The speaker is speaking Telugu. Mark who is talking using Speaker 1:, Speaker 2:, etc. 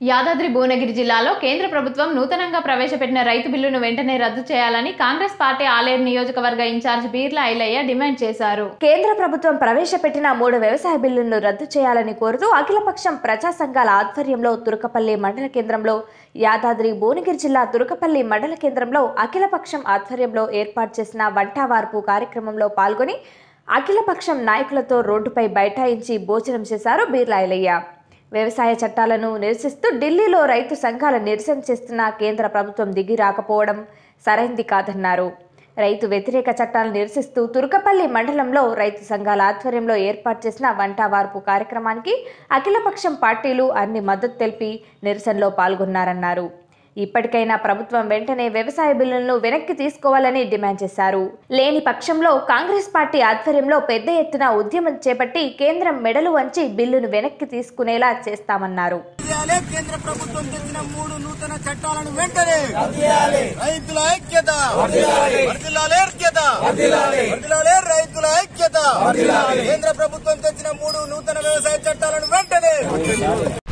Speaker 1: యాదాద్రి భువనగిరి జిల్లాలో కేంద్ర ప్రభుత్వం నూతనంగా ప్రవేశపెట్టిన రైతు బిల్లును వెంటనే రద్దు చేయాలని కాంగ్రెస్ పార్టీ ఆలేరు నియోజకవర్గ ఇన్ఛార్జ్ బీర్లా ఐలయ్య డిమాండ్ చేశారు
Speaker 2: కేంద్ర ప్రభుత్వం ప్రవేశపెట్టిన మూడు వ్యవసాయ బిల్లులను రద్దు చేయాలని కోరుతూ అఖిలపక్షం ప్రజా సంఘాల ఆధ్వర్యంలో తురకపల్లి మండల కేంద్రంలో యాదాద్రి భువనగిరి జిల్లా తురకపల్లి మండల కేంద్రంలో అఖిలపక్షం ఆధ్వర్యంలో ఏర్పాటు చేసిన వంటావార్పు కార్యక్రమంలో పాల్గొని అఖిలపక్షం నాయకులతో రోడ్డుపై బైఠాయించి భోజనం చేశారు బీర్లాయలయ్య వ్యవసాయ చట్టాలను నిరసిస్తూ ఢిల్లీలో రైతు సంఘాల నిరసన చేస్తున్న కేంద్ర ప్రభుత్వం దిగి రాకపోవడం సరైంది కాదన్నారు రైతు వ్యతిరేక చట్టాలను నిరసిస్తూ తుర్కపల్లి మండలంలో రైతు సంఘాల ఆధ్వర్యంలో ఏర్పాటు చేసిన వంట వార్పు కార్యక్రమానికి అఖిలపక్షం పార్టీలు అన్ని మద్దతు తెలిపి నిరసనలో పాల్గొన్నారన్నారు ఇప్పటికైనా ప్రభుత్వం వెంటనే వ్యవసాయ బిల్లులను వెనక్కి తీసుకోవాలని డిమాండ్ చేశారు లేని పక్షంలో కాంగ్రెస్ పార్టీ ఆధ్వర్యంలో పెద్ద ఎత్తున ఉద్యమం చేపట్టి కేంద్రం మెడలు వంచి బిల్లును వెనక్కి తీసుకునేలా చేస్తామన్నారు
Speaker 3: చేయాలి కేంద్ర ప్రభుత్వం తెచ్చిన మూడు నూతన చట్టాలను వెంటనే రైతుల ఐక్యత వర్ధిల్లాలి ఐక్యత వర్ధిల్లాలి రైతుల ఐక్యత కేంద్ర ప్రభుత్వం తెచ్చిన మూడు నూతన వ్యవసాయ చట్టాలను వెంటనే